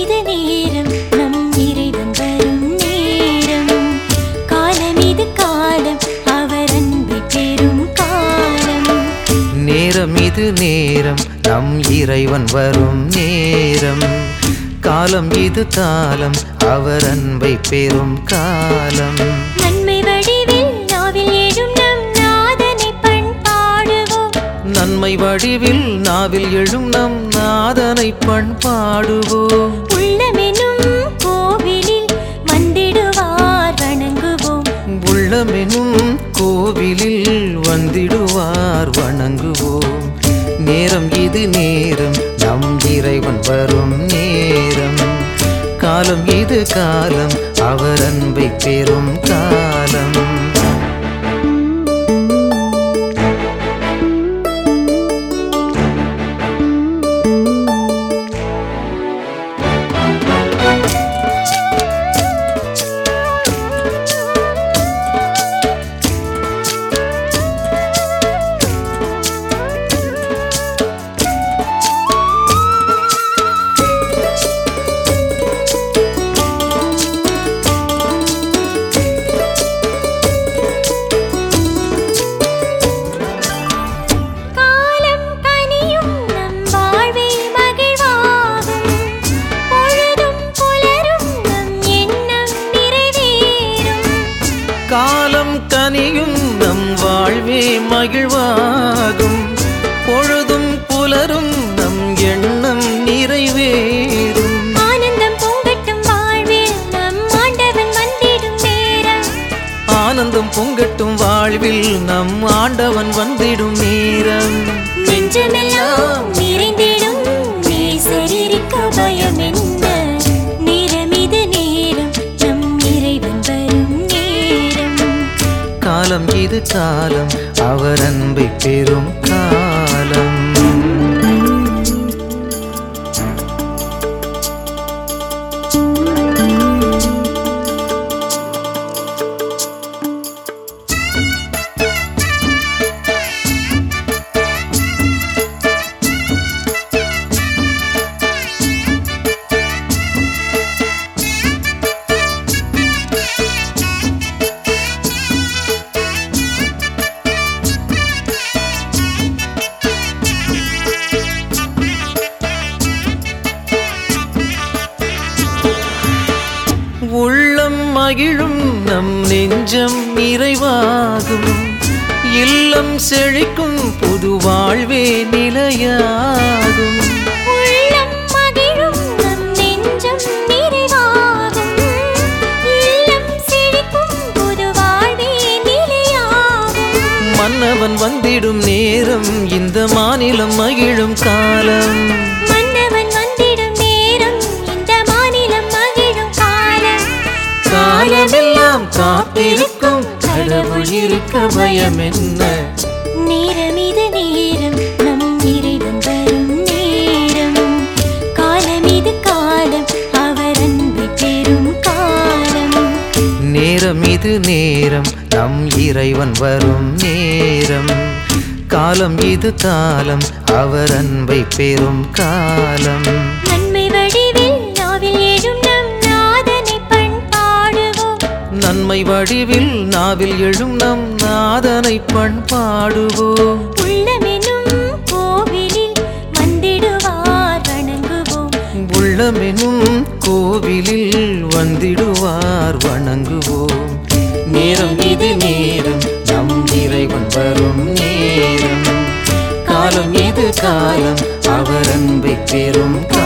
இது நேரம் நம் இறைவன் வரும் நேரம் காலம் இது காலம் அவர் அன்பை பெறும் காலம் நேரம் இது நேரம் நம் இறைவன் வரும் நேரம் காலம் இது காலம் அவர் அன்பை பெறும் காலம் நன்மை வடிவில் நாவில் எழும் நம் நாதனை பண்பாடுவோம் நன்மை வடிவில் நாவில் எழும் நம் நாதனை பண்பாடுவோம் உள்ளமெனும் கோவிலில் வந்திடுவார் வணங்குவோம் உள்ளமெனும் கோவிலில் வந்திடுவார் வணங்குவோம் நேரம் இது நேரம் நம் இறைவன் வரும் நேரம் காலம் இது காலம் அவர் அன்பை பெறும் காலம் காலம் கனியும் நம் வாழ்வை மகிழ்வாகும் பொழுதும் புலரும் நம் எண்ணம் நிறைவேறும் காலம் கனியும் நம் வாழ்வே மகிழ்வாகும் பொழுதும் புலரும் நம் எண்ணம் நிறைவேறும் ஆனந்தம் பொங்கட்டும் வாழ்வில் நம் ஆண்டவன் வந்திடும் நேரம் ஆனந்தம் பொங்கட்டும் வாழ்வில் நம் ஆண்டவன் வந்திடும் நேரம் நெஞ்சமெல்லாம் நிறைந்திடும் நேசரிருக்க பயம் என்ன நேரம் இது நேரம் நம் இறைவன் வரும் நேரம் காலம் இது காலம் அவர் அன்பை பெறும் காலம் உள்ளம் மகிழும் நம் நெஞ்சம் நிறைவாகும் இல்லம் செழிக்கும் புது வாழ்வே நிலையாகும் உள்ளம் மகிழும் நம் நெஞ்சம் நிறைவாகும் இல்லம் செழிக்கும் புது வாழ்வே நிலையாகும் மன்னவன் வந்திடும் நேரம் இந்த மாநிலம் மகிழும் காலம் மன்னவன் வந்திடும் நேரம் இந்த மாநிலம் மகிழும் காலம் காலமெல்லாம் காத்திருக்கும் கடவுள் இருக்க பயம் என்ன நேரம் இது நேரம் நம் இறைவன் வரும் நேரம் காலம் இது காலம் அவர் அன்பை பெறும் காலம் நேரம் இது நேரம் நம் இறைவன் வரும் நேரம் காலம் இது காலம் அவர் அன்பை பெறும் காலம் நன்மை வடிவில் நாவில் எழும் நம் நாதனை பண்பாடுவோம் நன்மை வடிவில் நாவில் எழும் நம் நாதனை பண்பாடுவோம் உள்ளமெனும் கோவிலில் வந்திடுவார் வணங்குவோம் உள்ளமெனும் கோவிலில் வந்திடுவார் வணங்குவோம் நேரம் இது நேரம் நம் இறைவன் வரும் நேரம் காலம் இது காலம் அவர் அன்பை பெறும் காலம்